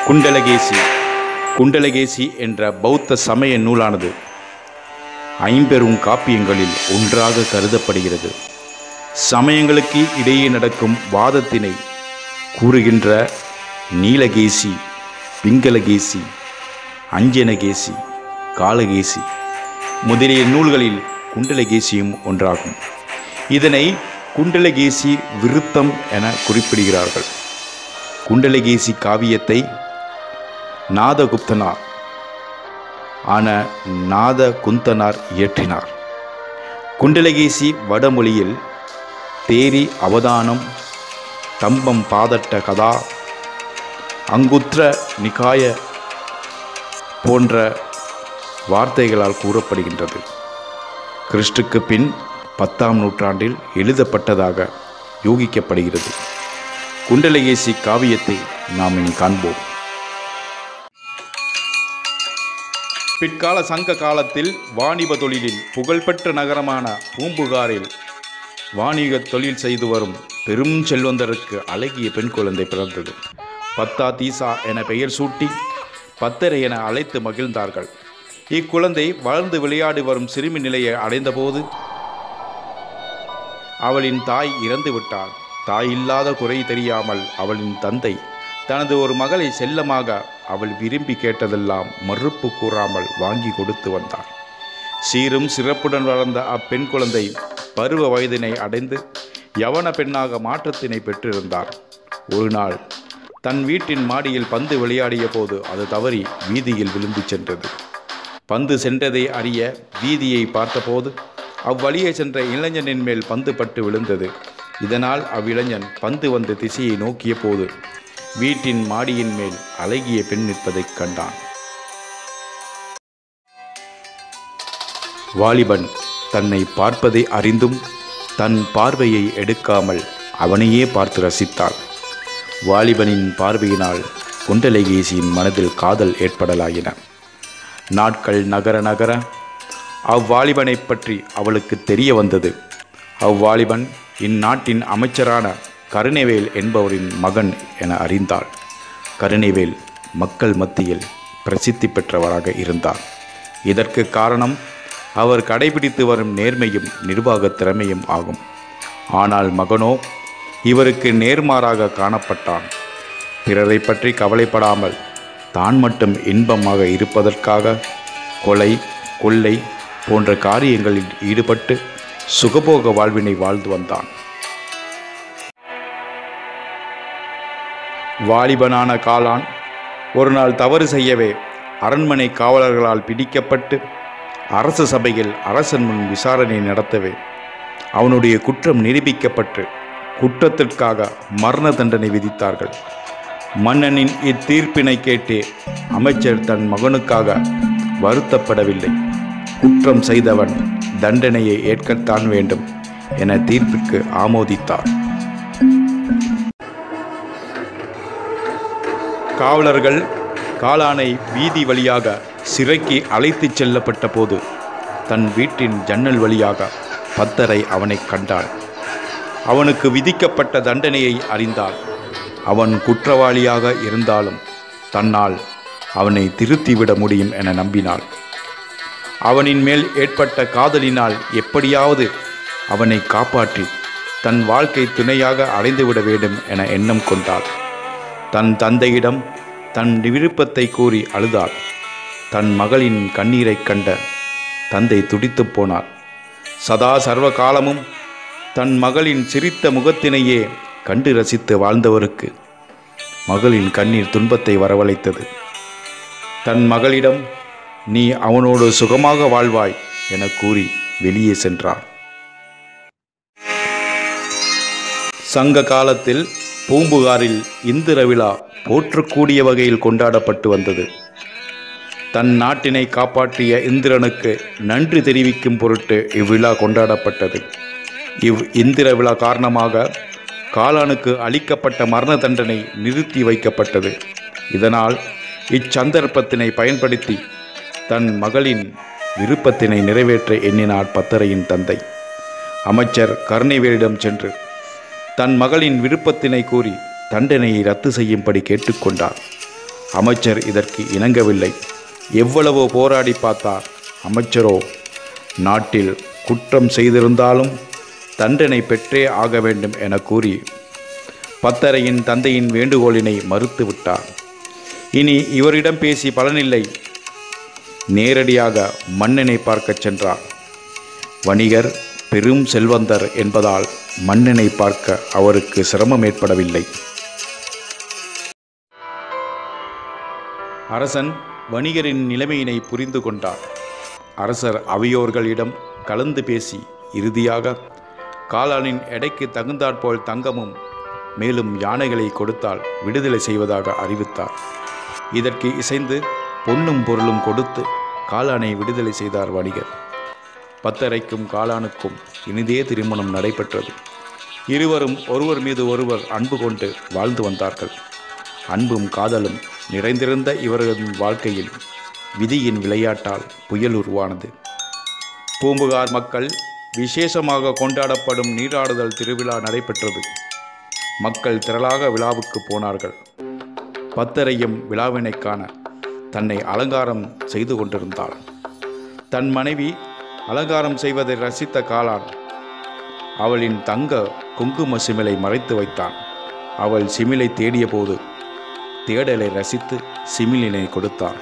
குண்டலகேசி குண்டலகேசி என்ற பௌத்த சமய நூலானது ஐம்பெரும் காப்பியங்களில் ஒன்றாக கருதப்படுகிறது சமயங்களுக்கு இடையே நடக்கும் வாதத்தினை கூறுகின்ற நீலகேசி பிங்களகேசி அஞ்சனகேசி காலகேசி முதலிய நூல்களில் குண்டலகேசியும் ஒன்றாகும் இதனை குண்டலகேசி விருத்தம் என குறிப்பிடுகிறார்கள் குண்டலகேசி காவியத்தை நாதகுப்தனார் ஆன நாத குந்தனார் இயற்றினார் குண்டலகேசி வடமொழியில் தேரி அவதானம் தம்பம் பாதட்ட கதா அங்குத்திர நிகாய போன்ற வார்த்தைகளால் கூறப்படுகின்றது கிறிஸ்துக்கு பின் பத்தாம் நூற்றாண்டில் எழுதப்பட்டதாக யூகிக்கப்படுகிறது குண்டலகேசி காவியத்தை நாம் இனி காண்போம் பிற்கால சங்க காலத்தில் வாணிப தொழிலில் புகழ்பெற்ற நகரமான பூம்புகாரில் வாணிக தொழில் செய்து வரும் பெரும் செல்வந்தருக்கு அழகிய பெண் குழந்தை பிறந்தது பத்தா தீசா என பெயர் சூட்டி பத்தரை என அழைத்து மகிழ்ந்தார்கள் இக்குழந்தை வளர்ந்து விளையாடி வரும் சிறுமி நிலையை அடைந்தபோது அவளின் தாய் இறந்து விட்டாள் தாய் இல்லாத குறை தெரியாமல் அவளின் தந்தை தனது ஒரு மகளை செல்லமாக அவள் விரும்பி கேட்டதெல்லாம் மறுப்பு கூறாமல் வாங்கி கொடுத்து வந்தார் சீரும் சிறப்புடன் வளர்ந்த அப்பெண் குழந்தை பருவ வயதினை அடைந்து யவன பெண்ணாக மாற்றத்தினை பெற்றிருந்தார் ஒரு நாள் தன் வீட்டின் மாடியில் பந்து விளையாடிய போது அது தவறி வீதியில் விழுந்து சென்றது பந்து சென்றதை அறிய வீதியை பார்த்தபோது அவ்வழியே சென்ற இளைஞனின் மேல் பந்து பட்டு விழுந்தது இதனால் அவ்விளைஞன் பந்து வந்த திசையை நோக்கிய போது வீட்டின் மாடியின் மேல் அழகிய பெண் நிற்பதைக் கண்டான் வாலிபன் தன்னை பார்ப்பதை அறிந்தும் தன் பார்வையை எடுக்காமல் அவனையே பார்த்து ரசித்தாள் வாலிபனின் பார்வையினால் குண்டலகேசியின் மனதில் காதல் ஏற்படலாயின நாட்கள் நகர நகர அவ்வாலிபனைப் பற்றி அவளுக்கு தெரிய வந்தது அவ்வாலிபன் இந்நாட்டின் அமைச்சரான கருணைவேல் என்பவரின் மகன் என அறிந்தாள் கருணைவேல் மக்கள் மத்தியில் பிரசித்தி பெற்றவராக இருந்தார் இதற்கு காரணம் அவர் கடைபிடித்து வரும் நேர்மையும் நிர்வாகத் திறமையும் ஆகும் ஆனால் மகனோ இவருக்கு நேர்மாறாக காணப்பட்டான் பிறரை பற்றி கவலைப்படாமல் தான் மட்டும் இன்பமாக இருப்பதற்காக கொலை கொள்ளை போன்ற காரியங்களில் ஈடுபட்டு சுகபோக வாழ்வினை வாழ்ந்து வந்தான் வாலிபனான காளான் ஒரு நாள் தவறு செய்யவே அரண்மனை காவலர்களால் பிடிக்கப்பட்டு அரச சபையில் அரசன் முன் விசாரணை நடத்தவே அவனுடைய குற்றம் நிரூபிக்கப்பட்டு குற்றத்திற்காக மரண தண்டனை விதித்தார்கள் மன்னனின் இத்தீர்ப்பினை கேட்டு அமைச்சர் தன் மகனுக்காக வருத்தப்படவில்லை குற்றம் செய்தவன் தண்டனையை ஏற்கத்தான் வேண்டும் என தீர்ப்பிற்கு ஆமோதித்தார் காவலர்கள் காளானை வீதி வழியாக சிறைக்கு அழைத்துச் செல்லப்பட்ட போது தன் வீட்டின் ஜன்னல் வழியாக பத்தரை அவனை கண்டாள் அவனுக்கு விதிக்கப்பட்ட தண்டனையை அறிந்தாள் அவன் குற்றவாளியாக இருந்தாலும் தன்னால் அவனை திருத்திவிட முடியும் என நம்பினாள் அவனின் மேல் ஏற்பட்ட காதலினால் எப்படியாவது அவனை காப்பாற்றி தன் வாழ்க்கை துணையாக அடைந்துவிட வேண்டும் என எண்ணம் கொண்டாள் தன் தந்தையிடம் தன் விருப்பத்தை கூறி அழுதாள் தன் மகளின் கண்ணீரைக் கண்ட தந்தை துடித்துப் போனார் சதா சர்வ காலமும் தன் மகளின் சிரித்த முகத்தினையே கண்டு ரசித்து வாழ்ந்தவருக்கு மகளின் கண்ணீர் துன்பத்தை வரவழைத்தது தன் மகளிடம் நீ அவனோடு சுகமாக வாழ்வாய் என கூறி வெளியே சென்றார் சங்க காலத்தில் பூம்புகாரில் இந்திர விழா போற்றக்கூடிய வகையில் கொண்டாடப்பட்டு வந்தது தன் நாட்டினை காப்பாற்றிய இந்திரனுக்கு நன்றி தெரிவிக்கும் பொருட்டு இவ்விழா கொண்டாடப்பட்டது இவ் இந்திர விழா காரணமாக காளானுக்கு அளிக்கப்பட்ட மரண தண்டனை நிறுத்தி வைக்கப்பட்டது இதனால் இச்சந்தர்ப்பத்தினை பயன்படுத்தி தன் மகளின் விருப்பத்தினை நிறைவேற்ற எண்ணினார் பத்தரையின் தந்தை அமைச்சர் கருணைவேலிடம் சென்று தன் மகளின் விருப்பத்தினை கூறி தண்டனையை ரத்து செய்யும்படி கேட்டுக்கொண்டார் அமைச்சர் இதற்கு இணங்கவில்லை எவ்வளவோ போராடி பார்த்தார் அமைச்சரோ நாட்டில் குற்றம் செய்திருந்தாலும் தண்டனை பெற்றே ஆக வேண்டும் என கூறி பத்தரையின் தந்தையின் வேண்டுகோளினை மறுத்து விட்டார் இனி இவரிடம் பேசி பலனில்லை நேரடியாக மன்னனை பார்க்கச் சென்றார் வணிகர் பெரும் செல்வந்தர் என்பதால் மன்னனை பார்க்க அவருக்கு சிரமம் ஏற்படவில்லை அரசன் வணிகரின் நிலைமையினை புரிந்து கொண்டார் அரசர் அவையோர்களிடம் கலந்து பேசி இறுதியாக காலானின் எடைக்கு தகுந்தாற்போல் தங்கமும் மேலும் யானைகளை கொடுத்தால் விடுதலை செய்வதாக அறிவித்தார் இதற்கு இசைந்து பொன்னும் பொருளும் கொடுத்து காலானை விடுதலை செய்தார் வணிகர் பத்தரைக்கும் காலானுக்கும் இனிதே திருமணம் நடைபெற்றது இருவரும் ஒருவர் மீது ஒருவர் அன்பு கொண்டு வாழ்ந்து வந்தார்கள் அன்பும் காதலும் நிறைந்திருந்த இவர்களின் வாழ்க்கையில் விதியின் விளையாட்டால் புயல் உருவானது பூம்புகார் மக்கள் விசேஷமாக கொண்டாடப்படும் நீராடுதல் திருவிழா நடைபெற்றது மக்கள் திரளாக விழாவுக்கு போனார்கள் பத்தரையும் விழாவினை காண தன்னை அலங்காரம் செய்து கொண்டிருந்தாள் தன் மனைவி அலங்காரம் செய்வதை ரசித்த காளான் அவளின் தங்க குங்கும சிமிலை மறைத்து வைத்தான் அவள் சிமிலை தேடிய போது தேடலை ரசித்து சிமிலினை கொடுத்தான்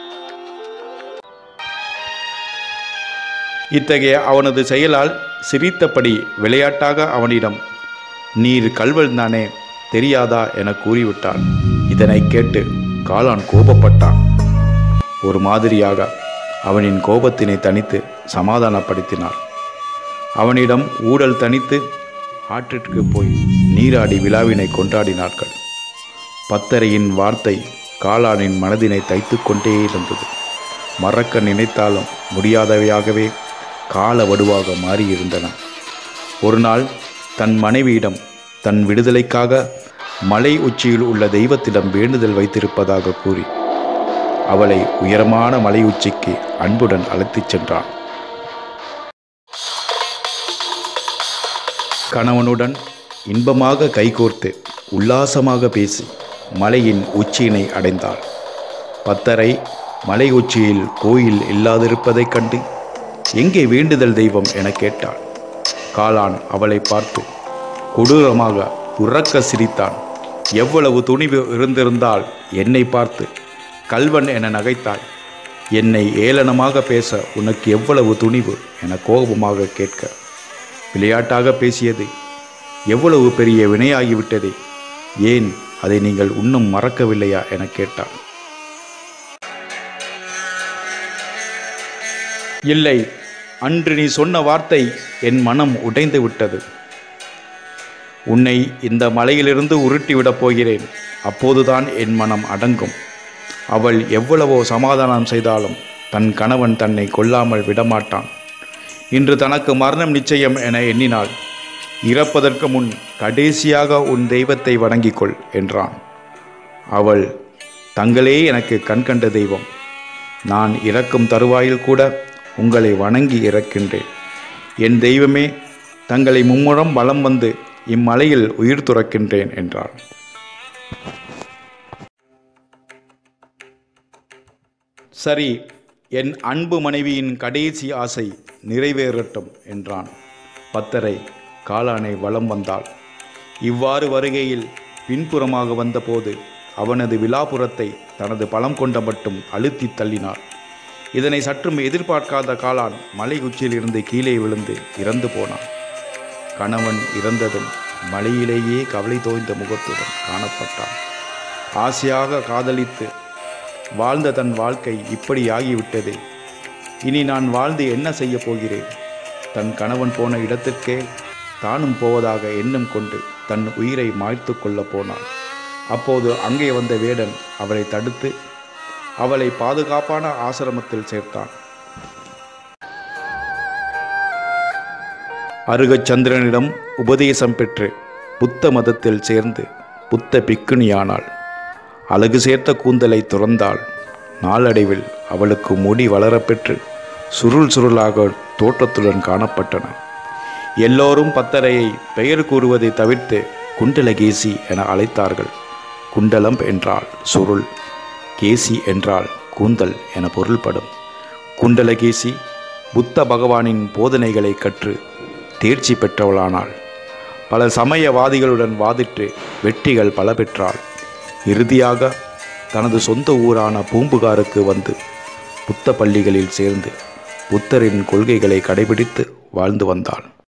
இத்தகைய அவனது செயலால் சிரித்தபடி விளையாட்டாக அவனிடம் நீர் கல்வன் தானே தெரியாதா என கூறிவிட்டான் இதனை கேட்டு காளான் கோபப்பட்டான் ஒரு மாதிரியாக அவனின் கோபத்தினை தணித்து சமாதானப்படுத்தினார் அவனிடம் ஊடல் தணித்து ஆற்றிற்கு போய் நீராடி விழாவினை கொண்டாடினார்கள் பத்தரையின் வார்த்தை காளானின் மனதினை தைத்து கொண்டே இருந்தது மறக்க நினைத்தாலும் முடியாதவையாகவே கால வடுவாக மாறியிருந்தன ஒரு நாள் தன் மனைவியிடம் தன் விடுதலைக்காக மலை உச்சியில் உள்ள தெய்வத்திடம் வேண்டுதல் வைத்திருப்பதாக கூறி அவளை உயரமான மலை உச்சிக்கு அன்புடன் அழைத்துச் சென்றான் கணவனுடன் இன்பமாக கைகோர்த்து உல்லாசமாக பேசி மலையின் உச்சியினை அடைந்தாள் பத்தரை மலை உச்சியில் கோயில் இல்லாதிருப்பதைக் கண்டு எங்கே வேண்டுதல் தெய்வம் என கேட்டாள் காளான் அவளை பார்த்து கொடூரமாக உறக்க சிரித்தான் எவ்வளவு துணிவு இருந்திருந்தால் என்னை பார்த்து கல்வன் என நகைத்தாய் என்னை ஏளனமாக பேச உனக்கு எவ்வளவு துணிவு என கோபமாக கேட்க விளையாட்டாக பேசியது எவ்வளவு பெரிய வினையாகிவிட்டதே ஏன் அதை நீங்கள் இன்னும் மறக்கவில்லையா என கேட்டான் இல்லை அன்று நீ சொன்ன வார்த்தை என் மனம் உடைந்து விட்டது உன்னை இந்த மலையிலிருந்து உருட்டிவிடப் போகிறேன் அப்போதுதான் என் மனம் அடங்கும் அவள் எவ்வளவோ சமாதானம் செய்தாலும் தன் கணவன் தன்னை கொல்லாமல் விடமாட்டான் இன்று தனக்கு மரணம் நிச்சயம் என எண்ணினாள் இறப்பதற்கு முன் கடைசியாக உன் தெய்வத்தை வணங்கிக் கொள் என்றான் அவள் தங்களே எனக்கு கண்கண்ட தெய்வம் நான் இறக்கும் தருவாயில் கூட உங்களை வணங்கி இறக்கின்றேன் என் தெய்வமே தங்களை மும்முரம் வலம் வந்து இம்மலையில் உயிர் துறக்கின்றேன் என்றாள் சரி என் அன்பு மனைவியின் கடைசி ஆசை நிறைவேறட்டும் என்றான் பத்தரை காளானை வலம் வந்தாள் இவ்வாறு வருகையில் பின்புறமாக வந்தபோது அவனது விழாபுரத்தை தனது பலம் கொண்ட மட்டும் அழுத்தி தள்ளினார் இதனை சற்றும் எதிர்பார்க்காத காளான் மலை உச்சியிலிருந்து கீழே விழுந்து இறந்து போனான் கணவன் இறந்ததும் மலையிலேயே கவலை தோய்ந்த முகத்துடன் காணப்பட்டான் ஆசையாக காதலித்து வாழ்ந்த தன் வாழ்க்கை இப்படி ஆகிவிட்டதே இனி நான் வாழ்ந்து என்ன செய்யப் போகிறேன் தன் கணவன் போன இடத்திற்கே தானும் போவதாக எண்ணம் கொண்டு தன் உயிரை மாய்த்து கொள்ளப் போனான் அப்போது அங்கே வந்த வேடன் அவளை தடுத்து அவளை பாதுகாப்பான ஆசிரமத்தில் சேர்த்தான் அருகச்சந்திரனிடம் உபதேசம் பெற்று புத்த மதத்தில் சேர்ந்து புத்த பிக்குணியானாள் அழகு சேர்த்த கூந்தலை துறந்தாள் நாளடைவில் அவளுக்கு முடி வளரப்பெற்று சுருள் சுருளாக தோற்றத்துடன் காணப்பட்டன எல்லோரும் பத்தரையை பெயர் கூறுவதை தவிர்த்து குண்டலகேசி என அழைத்தார்கள் குண்டலம் என்றால் சுருள் கேசி என்றால் கூந்தல் என பொருள்படும் குண்டலகேசி புத்த பகவானின் போதனைகளை கற்று தேர்ச்சி பெற்றவளானாள் பல சமயவாதிகளுடன் வாதிட்டு வெற்றிகள் பல பெற்றாள் இறுதியாக தனது சொந்த ஊரான பூம்புகாருக்கு வந்து புத்த பள்ளிகளில் சேர்ந்து புத்தரின் கொள்கைகளை கடைபிடித்து வாழ்ந்து வந்தாள்